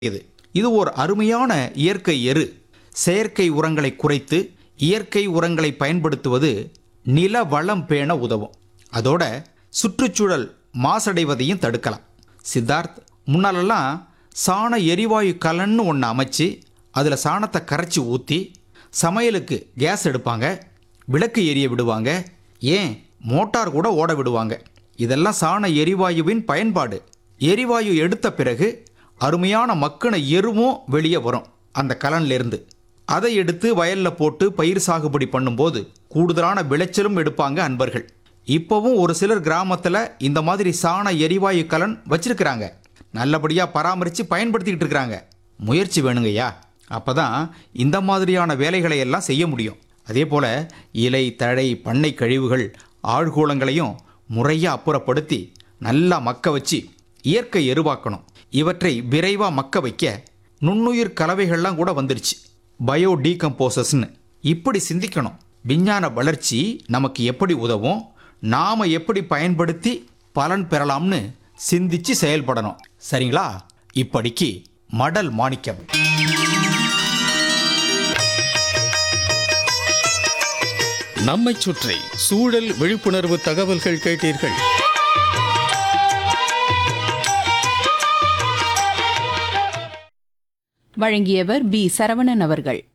இது இது ஒரு அருமையான இயற்கை எரு செயற்கை உரங்களை குறைத்து இயற்கை உரங்களை பயன்படுத்துவது நில வளம் பேண உதவும் அதோட சுற்றுச்சூழல் மாசடைவதையும் தடுக்கலாம் சித்தார்த் முன்னாலெல்லாம் சாண எரிவாயு கலன்னு ஒன்று அமைச்சு அதில் சாணத்தை கரைச்சி ஊற்றி சமையலுக்கு கேஸ் எடுப்பாங்க விளக்கு எரிய விடுவாங்க ஏன் மோட்டார் கூட ஓட விடுவாங்க இதெல்லாம் சாண எரிவாயுவின் பயன்பாடு எரிவாயு எடுத்த பிறகு அருமையான மக்கின எருவும் வெளியே வரும் அந்த கலன்லேருந்து அதை எடுத்து வயல்ல போட்டு பயிர் சாகுபடி பண்ணும்போது கூடுதலான விளைச்சலும் எடுப்பாங்க அன்பர்கள் இப்போவும் ஒரு சிலர் கிராமத்தில் இந்த மாதிரி சாண எரிவாயு கலன் வச்சிருக்கிறாங்க நல்லபடியாக பராமரித்து பயன்படுத்திக்கிட்டு இருக்கிறாங்க முயற்சி வேணுங்கய்யா அப்பதான் இந்த மாதிரியான வேலைகளை எல்லாம் செய்ய முடியும் அதே போல இலை தழை பண்ணை கழிவுகள் ஆழ்கூலங்களையும் முறையாக அப்புறப்படுத்தி நல்லா மக்க வச்சு இயற்கை எருவாக்கணும் இவற்றை விரைவாக மக்க வைக்க நுண்ணுயிர் கலவைகள்லாம் கூட வந்துருச்சு பயோ டீகம்போசஸ்னு இப்படி சிந்திக்கணும் விஞ்ஞான வளர்ச்சி நமக்கு எப்படி உதவும் நாம எப்படி பயன்படுத்தி பலன் பெறலாம்னு சிந்திச்சு செயல்படணும் சரிங்களா இப்படிக்கு மடல் மாணிக்கம் நம்மைச் சுற்றி சூழல் விழிப்புணர்வு தகவல்கள் கேட்டீர்கள் வழங்கியவர் பி சரவணன் அவர்கள்